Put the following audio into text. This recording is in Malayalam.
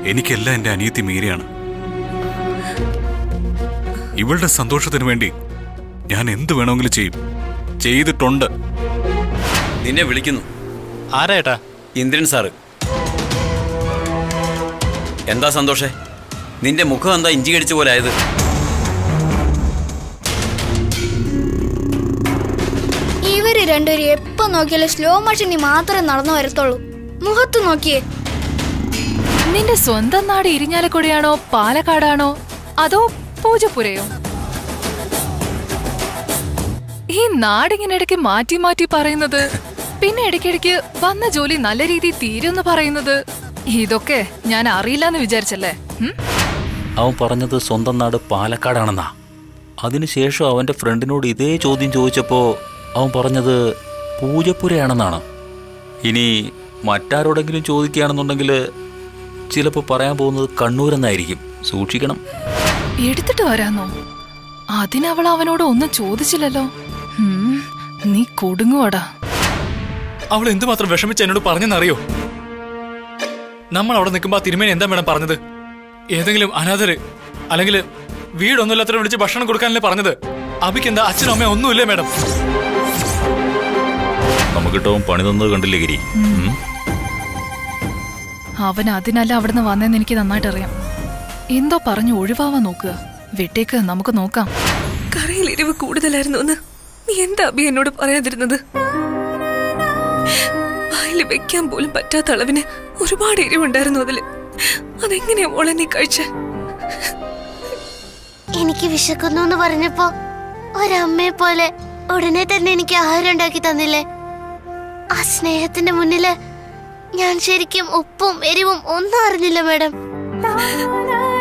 എനിക്കെല്ലാം എന്റെ അനിയത്തി മീരയാണ് ഇവളുടെ സന്തോഷത്തിന് വേണ്ടി ഞാൻ എന്ത് വേണമെങ്കിലും ചെയ്യും ചെയ്തിട്ടുണ്ട് നിന്നെ വിളിക്കുന്നു ആരാ ഏട്ടാ ഇന്ദ്രൻ സാറ് എന്താ സന്തോഷേ നിന്റെ മുഖം എന്താ ഇഞ്ചി കടിച്ച പോലെ ആയത് ഇവര് രണ്ടുപേരും എപ്പോ നോക്കിയാലും സ്ലോ മോഷനിൽ മാത്രമേ നടന്നു വരത്തുള്ളൂ മുഖത്ത് നോക്കിയേ നിന്റെ സ്വന്തം നാട് ഇരിഞ്ഞാലക്കുടയാണോ പാലക്കാടാണോ അതോ പൂജപ്പുരയോ ഈ നാടിങ്ങനെ ഇടയ്ക്ക് മാറ്റി മാറ്റി പറയുന്നത് പിന്നെ ഇടയ്ക്കിടയ്ക്ക് വന്ന ജോലി നല്ല രീതിയിൽ തീരുമെന്ന് പറയുന്നത് ഇതൊക്കെ ഞാൻ അറിയില്ലെന്ന് വിചാരിച്ചല്ലേ ഉം? അവൻ പറഞ്ഞത് സ്വന്തം നാട് പാലക്കാടാണെന്നാ അതിനുശേഷം അവന്റെ ഫ്രണ്ടിനോട് ഇതേ ചോദ്യം ചോദിച്ചപ്പോൾ അവൻ പറഞ്ഞത് പൂജപ്പുരയാണെന്നാണ് ഇനി മറ്റാരോടെങ്കിലും ചോദിക്കുകയാണെന്നുണ്ടെങ്കിൽ ചിലപ്പോൾ പറയാൻ പോകുന്നത് കണ്ണൂരെന്നായിരിക്കും സൂക്ഷിക്കണം എടുത്തിട്ട് വരാന്നോ അതിനവൾ അവനോട് ഒന്നും ചോദിച്ചില്ലല്ലോ ഉം, നീ കൊടുങ്ങുവാടാ അവൾ എന്തുമാത്രം വിഷമിച്ച് എന്നോട് പറഞ്ഞെന്നറിയോ നമ്മൾ അവിടെ നിൽക്കുമ്പോൾ ആ തിരുമേനി എന്താ മേഡം പറഞ്ഞത് ഏതെങ്കിലും അനാഥര് അല്ലെങ്കിൽ വീടൊന്നുമില്ലാത്തവരെ വിളിച്ച് ഭക്ഷണം കൊടുക്കാനല്ലേ പറഞ്ഞത് അബിക്ക് എന്താ അച്ഛനും അമ്മയും ഒന്നുമില്ലേ മേഡം നമുക്കിട്ടവൻ പണി തന്നത് കണ്ടില്ലേ ഗിരി ഉം. അവൻ അതിനല്ല അവിടുന്ന് വന്നെന്ന് എനിക്ക് നന്നായിട്ട് അറിയാം എന്തോ പറഞ്ഞു ഒഴിവാവാൻ നോക്കുക വിട്ടേക്ക് നമുക്ക് നോക്കാം കറിയിൽ എരിവ് കൂടുതലായിരുന്നു എന്ന് നീ എന്താ അബി എന്നോട് പറയാതിരുന്നത് വായിൽ വെക്കാൻ പോലും പറ്റാത്ത അളവിന് ഒരുപാട് എരിവുണ്ടായിരുന്നു അതില് അതെങ്ങനെയാ മോളെ നീ കഴിച്ച എനിക്ക് വിശക്കുന്നു എന്ന് പറഞ്ഞപ്പോ ഒരമ്മയെ പോലെ ഉടനെ തന്നെ എനിക്ക് ആഹാരം ഉണ്ടാക്കി തന്നില്ലേ ആ സ്നേഹത്തിന്റെ മുന്നില് ഞാൻ ശരിക്കും ഉപ്പും എരിവും ഒന്നും അറിഞ്ഞില്ല മാഡം